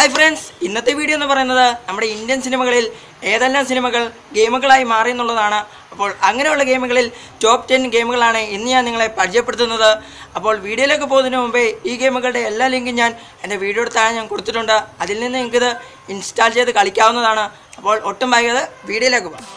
hi friends ഇന്നത്തെ video എന്ന് പറയുന്നത് നമ്മുടെ ഇന്ത്യൻ സിനിമകളിൽ ഏതെല്ലാം സിനിമകൾ ഗെയിമുകളായി മാറി എന്നുള്ളതാണ് അപ്പോൾ അങ്ങനെയുള്ള ഗെയിമുകളിൽ ടോപ്പ് ടെൻ ഗെയിമുകളാണ് ഇന്ന് ഞാൻ നിങ്ങളെ പരിചയപ്പെടുത്തുന്നത് അപ്പോൾ വീഡിയോയിലേക്ക് പോകുന്നതിന് മുമ്പേ ഈ ഗെയിമുകളുടെ എല്ലാ ലിങ്കും ഞാൻ എൻ്റെ വീഡിയോയുടെ താഴെ ഞാൻ കൊടുത്തിട്ടുണ്ട് അതിൽ നിന്ന് നിങ്ങൾക്കിത് ഇൻസ്റ്റാൾ ചെയ്ത് കളിക്കാവുന്നതാണ് അപ്പോൾ ഒട്ടും വൈകാതെ വീഡിയോയിലേക്ക് പോകാം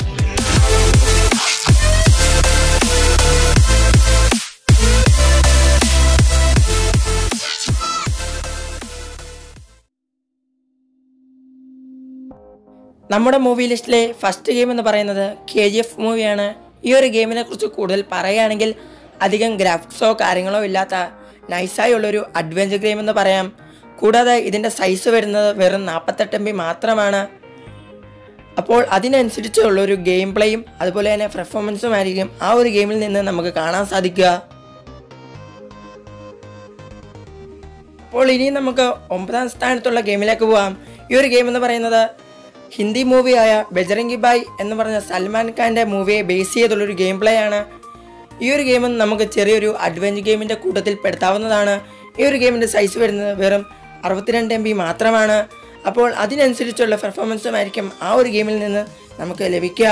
നമ്മുടെ മൂവി ലിസ്റ്റിലെ ഫസ്റ്റ് ഗെയിം എന്ന് പറയുന്നത് കെ ജി എഫ് മൂവിയാണ് ഈ ഒരു ഗെയിമിനെ കുറിച്ച് കൂടുതൽ പറയുകയാണെങ്കിൽ അധികം ഗ്രാഫിക്സോ കാര്യങ്ങളോ ഇല്ലാത്ത നൈസായുള്ളൊരു അഡ്വഞ്ചർ ഗെയിം എന്ന് പറയാം കൂടാതെ ഇതിൻ്റെ സൈസ് വരുന്നത് വെറും നാൽപ്പത്തെട്ട് എം ബി മാത്രമാണ് അപ്പോൾ അതിനനുസരിച്ചുള്ള ഒരു ഗെയിം പ്ലേയും അതുപോലെ തന്നെ പെർഫോമൻസും ആയിരിക്കും ആ ഒരു ഗെയിമിൽ നിന്ന് നമുക്ക് കാണാൻ സാധിക്കുക അപ്പോൾ ഇനി നമുക്ക് ഒമ്പതാം സ്ഥാനത്തുള്ള ഗെയിമിലേക്ക് പോവാം ഈ ഒരു ഗെയിം എന്ന് പറയുന്നത് ഹിന്ദി മൂവിയായ ബജറംഗി ബായ് എന്ന് പറഞ്ഞ സൽമാൻ ഖാൻ്റെ മൂവിയെ ബേസ് ചെയ്തുള്ളൊരു ഗെയിം പ്ലേ ആണ് ഈ ഒരു ഗെയിം നമുക്ക് ചെറിയൊരു അഡ്വഞ്ചർ ഗെയിമിൻ്റെ കൂട്ടത്തിൽ പെടുത്താവുന്നതാണ് ഈ ഒരു ഗെയിമിൻ്റെ സൈസ് വരുന്നത് വെറും അറുപത്തിരണ്ട് എം ബി മാത്രമാണ് അപ്പോൾ അതിനനുസരിച്ചുള്ള പെർഫോമൻസും ആയിരിക്കും ആ ഒരു ഗെയിമിൽ നിന്ന് നമുക്ക് ലഭിക്കുക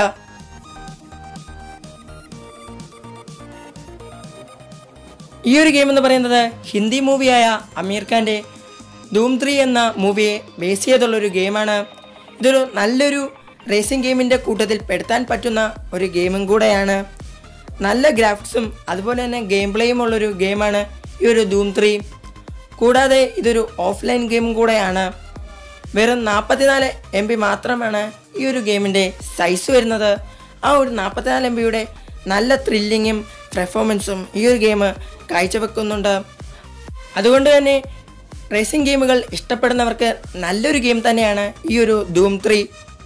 ഈ ഒരു ഗെയിം എന്ന് പറയുന്നത് ഹിന്ദി മൂവിയായ അമീർ ഖാൻ്റെ ധൂം ത്രീ എന്ന മൂവിയെ ബേസ് ചെയ്തുള്ള ഒരു ഗെയിമാണ് ഇതൊരു നല്ലൊരു റേസിംഗ് ഗെയിമിൻ്റെ കൂട്ടത്തിൽ പെടുത്താൻ പറ്റുന്ന ഒരു ഗെയിമും കൂടെയാണ് നല്ല ഗ്രാഫിക്സും അതുപോലെ തന്നെ ഗെയിം പ്ലേയും ഉള്ളൊരു ഗെയിമാണ് ഈ ഒരു ധൂം ത്രീ കൂടാതെ ഇതൊരു ഓഫ്ലൈൻ ഗെയിമും കൂടെയാണ് വെറും നാൽപ്പത്തിനാല് എം ബി മാത്രമാണ് ഈ ഒരു ഗെയിമിൻ്റെ സൈസ് വരുന്നത് ആ ഒരു നാൽപ്പത്തിനാല് എം ബിയുടെ നല്ല ത്രില്ലിങ്ങും പെർഫോമൻസും ഈ ഒരു ഗെയിം കാഴ്ചവെക്കുന്നുണ്ട് അതുകൊണ്ട് തന്നെ റേസിംഗ് ഗെയിമുകൾ ഇഷ്ടപ്പെടുന്നവർക്ക് നല്ലൊരു ഗെയിം തന്നെയാണ് ഈ ഒരു ധൂം ത്രീ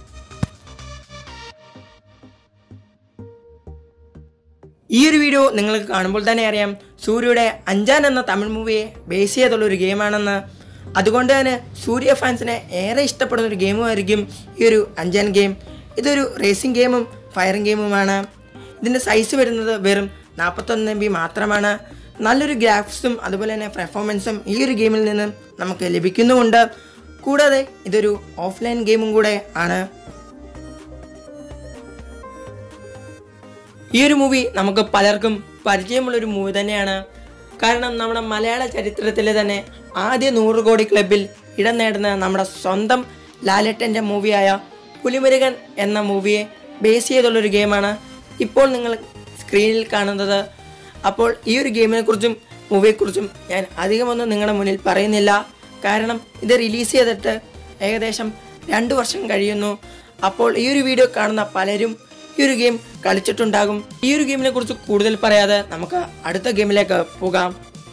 ഈ ഒരു വീഡിയോ നിങ്ങൾക്ക് കാണുമ്പോൾ തന്നെ അറിയാം സൂര്യയുടെ അഞ്ചാൻ എന്ന തമിഴ് മൂവിയെ ബേസ് ചെയ്തുള്ള ഒരു ഗെയിമാണെന്ന് അതുകൊണ്ട് തന്നെ സൂര്യ ഫാൻസിനെ ഏറെ ഇഷ്ടപ്പെടുന്ന ഒരു ഗെയിമുമായിരിക്കും ഈ ഒരു അഞ്ചാൻ ഗെയിം ഇതൊരു റേസിംഗ് ഗെയിമും ഫയറിംഗ് ഗെയിമുമാണ് ഇതിൻ്റെ സൈസ് വരുന്നത് വെറും നാൽപ്പത്തൊന്ന് എം ബി മാത്രമാണ് നല്ലൊരു ഗ്രാഫിക്സും അതുപോലെ തന്നെ പെർഫോമൻസും ഈ ഒരു ഗെയിമിൽ നിന്ന് നമുക്ക് ലഭിക്കുന്നുമുണ്ട് കൂടാതെ ഇതൊരു ഓഫ്ലൈൻ ഗെയിമും കൂടെ ആണ് ഈ ഒരു മൂവി നമുക്ക് പലർക്കും പരിചയമുള്ളൊരു മൂവി തന്നെയാണ് കാരണം നമ്മുടെ മലയാള ചരിത്രത്തിലെ തന്നെ ആദ്യ നൂറ് കോടി ക്ലബിൽ ഇടം നേടുന്ന നമ്മുടെ സ്വന്തം ലാലേട്ടൻ്റെ മൂവിയായ പുലിമുരുകൻ എന്ന മൂവിയെ ബേസ് ചെയ്തുള്ളൊരു ഗെയിമാണ് ഇപ്പോൾ നിങ്ങൾ സ്ക്രീനിൽ കാണുന്നത് അപ്പോൾ ഈ ഒരു ഗെയിമിനെക്കുറിച്ചും മൂവിയെക്കുറിച്ചും ഞാൻ അധികമൊന്നും നിങ്ങളുടെ മുന്നിൽ പറയുന്നില്ല കാരണം ഇത് റിലീസ് ചെയ്തിട്ട് ഏകദേശം രണ്ട് വർഷം കഴിയുന്നു അപ്പോൾ ഈ ഒരു വീഡിയോ കാണുന്ന പലരും ഈ ഒരു ഗെയിം കളിച്ചിട്ടുണ്ടാകും ഈ ഒരു ഗെയിമിനെ കുറിച്ച് കൂടുതൽ പറയാതെ നമുക്ക് അടുത്ത ഗെയിമിലേക്ക് പോകാം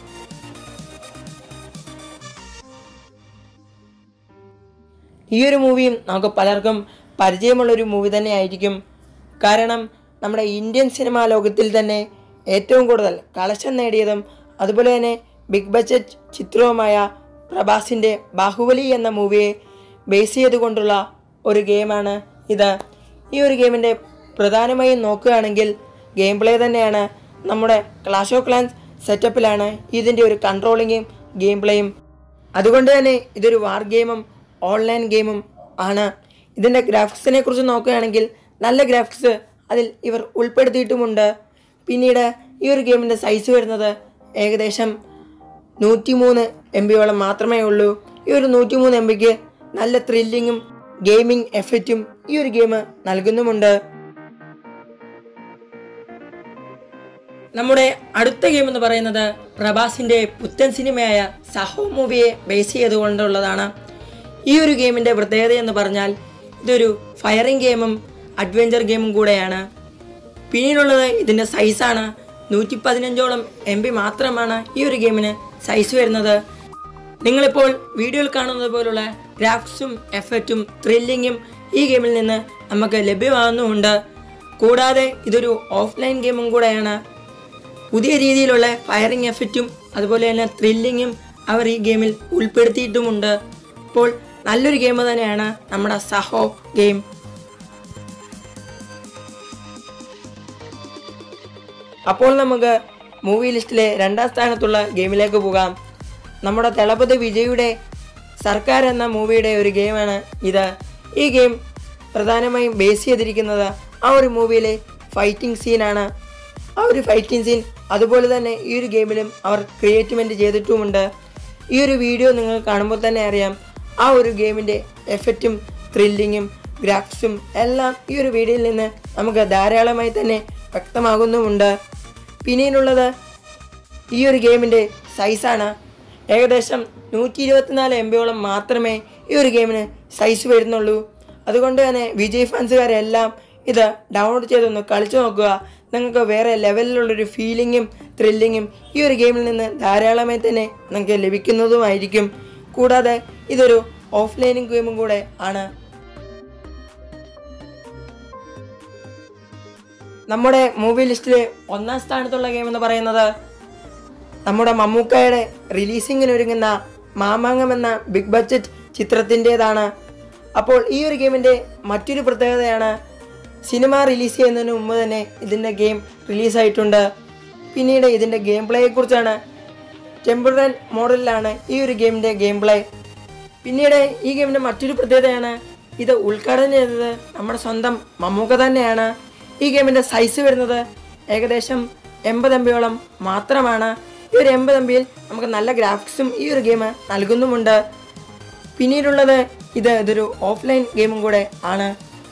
ഈ ഒരു മൂവിയും നമുക്ക് പലർക്കും പരിചയമുള്ള ഒരു മൂവി തന്നെ ആയിരിക്കും കാരണം നമ്മുടെ ഇന്ത്യൻ സിനിമാ ലോകത്തിൽ തന്നെ ഏറ്റവും കൂടുതൽ കളക്ഷൻ നേടിയതും അതുപോലെ തന്നെ ബിഗ് ബഡ്ജറ്റ് ചിത്രവുമായ പ്രഭാസിൻ്റെ ബാഹുബലി എന്ന മൂവിയെ ബേസ് ചെയ്തുകൊണ്ടുള്ള ഒരു ഗെയിമാണ് ഇത് ഈ ഒരു ഗെയിമിൻ്റെ പ്രധാനമായും നോക്കുകയാണെങ്കിൽ ഗെയിം പ്ലേ തന്നെയാണ് നമ്മുടെ ക്ലാഷ് ഓഫ് ക്ലാൻസ് സെറ്റപ്പിലാണ് ഇതിൻ്റെ ഒരു കൺട്രോളിങ്ങും ഗെയിം പ്ലേയും അതുകൊണ്ട് തന്നെ ഇതൊരു വാർ ഗെയിമും ഓൺലൈൻ ഗെയിമും ആണ് ഇതിൻ്റെ ഗ്രാഫിക്സിനെ കുറിച്ച് നോക്കുകയാണെങ്കിൽ നല്ല ഗ്രാഫിക്സ് അതിൽ ഇവർ ഉൾപ്പെടുത്തിയിട്ടുമുണ്ട് പിന്നീട് ഈ ഒരു ഗെയിമിൻ്റെ സൈസ് വരുന്നത് ഏകദേശം നൂറ്റിമൂന്ന് എം ബിയോളം മാത്രമേ ഉള്ളൂ ഈ ഒരു നൂറ്റിമൂന്ന് എം ബിക്ക് നല്ല ത്രില്ലിങ്ങും ഗെയിമിംഗ് എഫക്റ്റും ഈ ഒരു ഗെയിം നൽകുന്നുമുണ്ട് നമ്മുടെ അടുത്ത ഗെയിം എന്ന് പറയുന്നത് പ്രഭാസിന്റെ പുത്തൻ സിനിമയായ സഹോ മൂവിയെ ബേസ് ചെയ്തുകൊണ്ടുള്ളതാണ് ഈ ഒരു ഗെയിമിന്റെ പ്രത്യേകത എന്ന് പറഞ്ഞാൽ ഇതൊരു ഫയറിംഗ് ഗെയിമും അഡ്വഞ്ചർ ഗെയിമും കൂടെയാണ് പിന്നീടുള്ളത് ഇതിൻ്റെ സൈസാണ് നൂറ്റി പതിനഞ്ചോളം എം ബി മാത്രമാണ് ഈ ഒരു ഗെയിമിന് സൈസ് വരുന്നത് നിങ്ങളിപ്പോൾ വീഡിയോയിൽ കാണുന്നത് പോലുള്ള ഗ്രാഫിക്സും എഫക്റ്റും ത്രില്ലിങ്ങും ഈ ഗെയിമിൽ നിന്ന് നമുക്ക് ലഭ്യമാകുന്നുമുണ്ട് കൂടാതെ ഇതൊരു ഓഫ്ലൈൻ ഗെയിമും കൂടെയാണ് പുതിയ രീതിയിലുള്ള ഫയറിംഗ് എഫക്റ്റും അതുപോലെ തന്നെ ത്രില്ലിങ്ങും അവർ ഈ ഗെയിമിൽ ഉൾപ്പെടുത്തിയിട്ടുമുണ്ട് അപ്പോൾ നല്ലൊരു ഗെയിം തന്നെയാണ് നമ്മുടെ സഹോ ഗെയിം അപ്പോൾ നമുക്ക് മൂവി ലിസ്റ്റിലെ രണ്ടാം സ്ഥാനത്തുള്ള ഗെയിമിലേക്ക് പോകാം നമ്മുടെ ദളപതി വിജയുടെ സർക്കാർ എന്ന മൂവിയുടെ ഒരു ഗെയിമാണ് ഇത് ഈ ഗെയിം പ്രധാനമായും ബേസ് ചെയ്തിരിക്കുന്നത് ആ ഒരു മൂവിയിലെ ഫൈറ്റിംഗ് സീനാണ് ആ ഒരു ഫൈറ്റിംഗ് സീൻ അതുപോലെ തന്നെ ഈ ഒരു ഗെയിമിലും അവർ ക്രിയേറ്റ്മെൻറ്റ് ചെയ്തിട്ടുമുണ്ട് ഈ ഒരു വീഡിയോ നിങ്ങൾ കാണുമ്പോൾ തന്നെ അറിയാം ആ ഒരു ഗെയിമിൻ്റെ എഫക്റ്റും ത്രില്ലിങ്ങും ഗ്രാഫിക്സും എല്ലാം ഈ ഒരു വീഡിയോയിൽ നിന്ന് നമുക്ക് ധാരാളമായി തന്നെ വ്യക്തമാകുന്നുമുണ്ട് പിന്നീടുള്ളത് ഈ ഒരു ഗെയിമിൻ്റെ സൈസാണ് ഏകദേശം നൂറ്റി ഇരുപത്തിനാല് എം ബിയോളം മാത്രമേ ഈ ഒരു ഗെയിമിന് സൈസ് വരുന്നുള്ളൂ അതുകൊണ്ട് തന്നെ വിജയ് ഫാൻസുകാരെല്ലാം ഇത് ഡൗൺലോഡ് ചെയ്തൊന്ന് കളിച്ചു നോക്കുക നിങ്ങൾക്ക് വേറെ ലെവലിലുള്ളൊരു ഫീലിങ്ങും ത്രില്ലിങ്ങും ഈ ഒരു ഗെയിമിൽ നിന്ന് ധാരാളമായി തന്നെ നിങ്ങൾക്ക് ലഭിക്കുന്നതുമായിരിക്കും കൂടാതെ ഇതൊരു ഓഫ്ലൈനും ഗെയിമും കൂടെ ആണ് നമ്മുടെ മൂവി ലിസ്റ്റിൽ ഒന്നാം സ്ഥാനത്തുള്ള ഗെയിം എന്ന് പറയുന്നത് നമ്മുടെ മമ്മൂക്കയുടെ റിലീസിങ്ങിന് ഒരുങ്ങുന്ന മാമാങ്കം എന്ന ബിഗ് ബഡ്ജറ്റ് ചിത്രത്തിൻ്റേതാണ് അപ്പോൾ ഈ ഒരു ഗെയിമിൻ്റെ മറ്റൊരു പ്രത്യേകതയാണ് സിനിമ റിലീസ് ചെയ്യുന്നതിന് മുമ്പ് തന്നെ ഇതിൻ്റെ ഗെയിം റിലീസായിട്ടുണ്ട് പിന്നീട് ഇതിൻ്റെ ഗെയിം പ്ലേയെക്കുറിച്ചാണ് ടെമ്പറൻ മോഡലിലാണ് ഈ ഒരു ഗെയിമിൻ്റെ ഗെയിം പ്ലേ പിന്നീട് ഈ ഗെയിമിൻ്റെ മറ്റൊരു പ്രത്യേകതയാണ് ഇത് ഉദ്ഘാടനം ചെയ്തത് നമ്മുടെ സ്വന്തം മമ്മൂക്ക തന്നെയാണ് ഈ ഗെയിമിൻ്റെ സൈസ് വരുന്നത് ഏകദേശം എൺപത് എം ബിയോളം മാത്രമാണ് ഈ ഒരു എൺപത് എം ബിയിൽ നമുക്ക് നല്ല ഗ്രാഫിക്സും ഈ ഒരു ഗെയിം നൽകുന്നുമുണ്ട് പിന്നീടുള്ളത് ഇത് ഇതൊരു ഓഫ്ലൈൻ ഗെയിമും കൂടെ ആണ്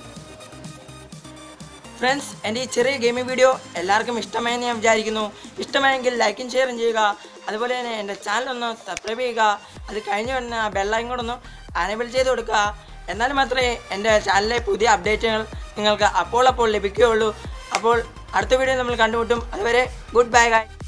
ഫ്രണ്ട്സ് എൻ്റെ ഈ ചെറിയ ഗെയിമിംഗ് വീഡിയോ എല്ലാവർക്കും ഇഷ്ടമായെന്ന് ഞാൻ വിചാരിക്കുന്നു ഇഷ്ടമായെങ്കിൽ ലൈക്കും ഷെയറും ചെയ്യുക അതുപോലെ തന്നെ എൻ്റെ ചാനൽ ഒന്ന് സബ്സ്ക്രൈബ് ചെയ്യുക അത് കഴിഞ്ഞ് വരുന്ന ആ ബെല്ലൈൻ കൂടെ ഒന്ന് അനേബിൾ ചെയ്ത് കൊടുക്കുക എന്നാൽ മാത്രമേ എൻ്റെ ചാനലിലെ പുതിയ അപ്ഡേറ്റുകൾ നിങ്ങൾക്ക് അപ്പോൾ അപ്പോൾ ലഭിക്കുകയുള്ളൂ അപ്പോൾ അടുത്ത വീഡിയോ നമ്മൾ കണ്ടുമുട്ടും അതുവരെ ഗുഡ് ബൈ ഗായ്